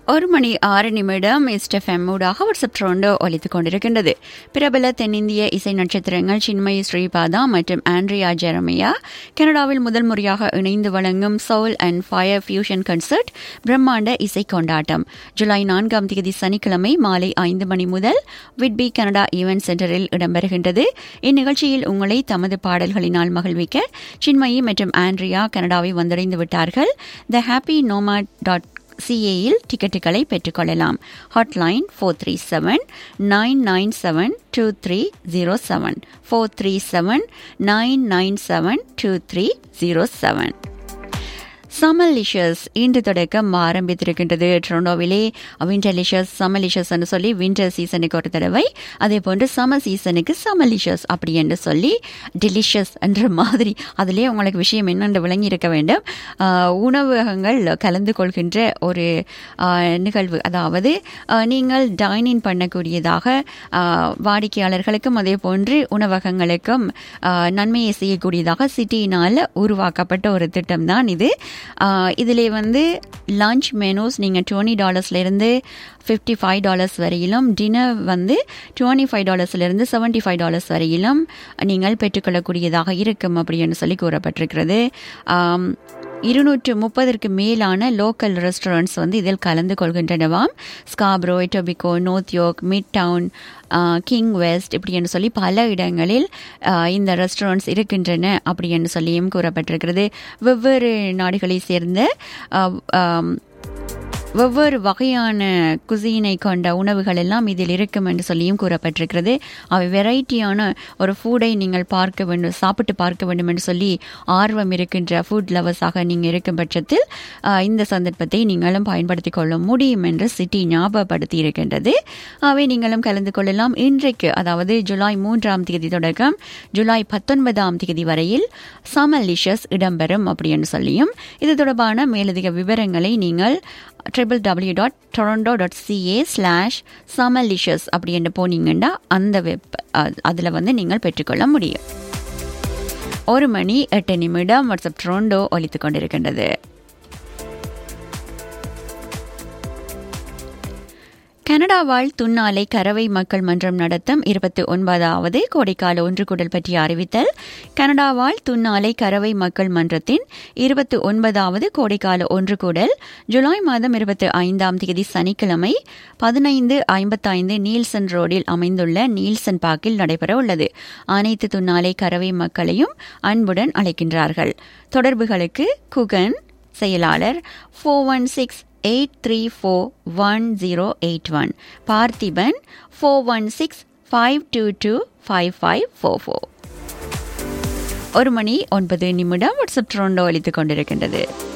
ஒரு மணி ஆறு நிமிடம் எஸ்டெஃப்எம் ஊடாக வாட்ஸ்அப் ட்ரோண்டோ ஒலித்துக் கொண்டிருக்கின்றது பிரபல தென்னிந்திய இசை நட்சத்திரங்கள் சின்மயி ஸ்ரீபாதா மற்றும் ஆண்ட்ரியா ஜெரமியா கனடாவில் முதல் முறையாக இணைந்து வழங்கும் soul and fire fusion concert பிரம்மாண்ட இசை கொண்டாட்டம் ஜூலை நான்காம் தேதி சனிக்கிழமை மாலை ஐந்து மணி முதல் விட்பி கனடா ஈவென்ட் சென்டரில் இடம்பெறுகின்றது இந்நிகழ்ச்சியில் உங்களை தமது பாடல்களினால் மகிழ்விக்க சின்மயி மற்றும் ஆண்ட்ரியா கனடாவை வந்தடைந்து விட்டார்கள் த ஹாப்பி நோமாட் டாட் சிஏயில் டிக்கெட்டுகளை பெற்றுக்கொள்ளலாம் hotline four three seven nine nine seven two three zero seven four three seven nine nine seven two three zero seven summerlicious இன்று தொடக்கம் ஆரம்பித்திருக்கின்றது டொரண்டோவிலே விண்டர் லிஷஸ் சமலிஷஸ் என்று சொல்லி விண்டர் சீசனுக்கு ஒரு தடவை அதே போன்று சம்மர் சீசனுக்கு சமலிஷஸ் அப்படி என்று சொல்லி டெலிஷியஸ் என்ற மாதிரி அதிலே உங்களுக்கு விஷயம் என்னென்று விளங்கி இருக்க வேண்டும் ஆஹ், உணவகங்கள் கலந்து கொள்கின்ற ஒரு ஆஹ், நிகழ்வு அதாவது ஆஹ், நீங்கள் டைனின் பண்ணக்கூடியதாக ஆஹ், வாடிக்கையாளர்களுக்கும் அதே போன்று உணவகங்களுக்கும் ஆஹ், நன்மையை செய்யக்கூடியதாக சிட்டியினால் உருவாக்கப்பட்ட ஒரு திட்டம் தான் இது ஆஹ், இதிலே வந்து லஞ்ச் மெனூஸ் நீங்கள் டுவெண்ட்டி டாலர்ஸ்லேருந்து ஃபிஃப்டி ஃபைவ் டாலர்ஸ் வரையிலும் டின்னர் வந்து டுவெண்ட்டி ஃபைவ் டாலர்ஸ்லேருந்து செவன்ட்டி ஃபைவ் டாலர்ஸ் வரையிலும் நீங்கள் பெற்றுக்கொள்ளக்கூடியதாக இருக்கும் அப்படின்னு சொல்லி கூறப்பட்டிருக்கிறது ஆம், இருநூற்று முப்பதற்கு மேலான லோக்கல் ரெஸ்டாரண்ட்ஸ் வந்து இதில் கலந்து கொள்கின்றனவாம் Scarborough Etobicoke North York midtown King West இப்படி என்று சொல்லி பல இடங்களில் ஆஹ், இந்த ரெஸ்டாரண்ட்ஸ் இருக்கின்றன அப்படி என்று சொல்லியும் கூறப்பட்டிருக்கிறது வெவ்வேறு நாடுகளை சேர்ந்த ஆஹ், ஆம், வெவ்வேறு வகையான குசீனை கொண்ட உணவுகள் எல்லாம் இதில் இருக்கும் என்று சொல்லியும் கூறப்பட்டிருக்கிறது அவை வெரைட்டியான ஒரு ஃபுட்டை நீங்கள் பார்க்க வேண்டும் சாப்பிட்டு பார்க்க வேண்டும் என்று சொல்லி ஆர்வம் இருக்கின்ற ஃபுட் லவர்ஸாக நீங்கள் இருக்கும் பட்சத்தில் ஆஹ், இந்த சந்தர்ப்பத்தை நீங்களும் பயன்படுத்திக் கொள்ள முடியும் என்று சிட்டி ஞாபகப்படுத்தி இருக்கின்றது அவை நீங்களும் கலந்து கொள்ளலாம் இன்றைக்கு அதாவது ஜூலை மூன்றாம் தேதி தொடக்கம் ஜூலை பத்தொன்பதாம் தேதி வரையில் சமலிஷஸ் இடம்பெறும் அப்படின்னு சொல்லியும் இது தொடர்பான மேலதிக விவரங்களை நீங்கள் triple W dot Toronto dot CA slash summerlicious அப்படின்னு போனீங்கன்னா அந்த வெப் அதில் வந்து நீங்கள் பெற்றுக்கொள்ள முடியும் ஒரு மணி எட்டு நிமிடம் வாட்ஸ்அப் டொரண்டோ ஒலித்துக் கொண்டிருக்கின்றது கனடா வாழ் துன்னாலை கரவை மக்கள் மன்றம் நடத்தும் இருபத்தி ஒன்பதாவது கோடைக்கால ஒன்றுகூடல் பற்றிய அறிவித்தல் கனடா வாழ் துன்னாலை கரவை மக்கள் மன்றத்தின் இருபத்தி ஒன்பதாவது கோடைக்கால ஒன்றுகூடல் ஜூலை மாதம் இருபத்தி ஐந்தாம் தேதி சனிக்கிழமை பதினைந்து ஐம்பத்தைந்து நீல்சன் ரோடில் அமைந்துள்ள நீல்சன் பார்க்கில் நடைபெற உள்ளது அனைத்து துன்னாலை கரவை மக்களையும் அன்புடன் அழைக்கின்றார்கள் தொடர்புகளுக்கு குகன் செயலாளர் four one six eight three four one zero eight one Parthiban four one six five two two five five four four ஒரு மணி ஒன்பது நிமிடம் வாட்ஸ்அப் ட்ரோண்டோ அளித்துக் கொண்டிருக்கின்றது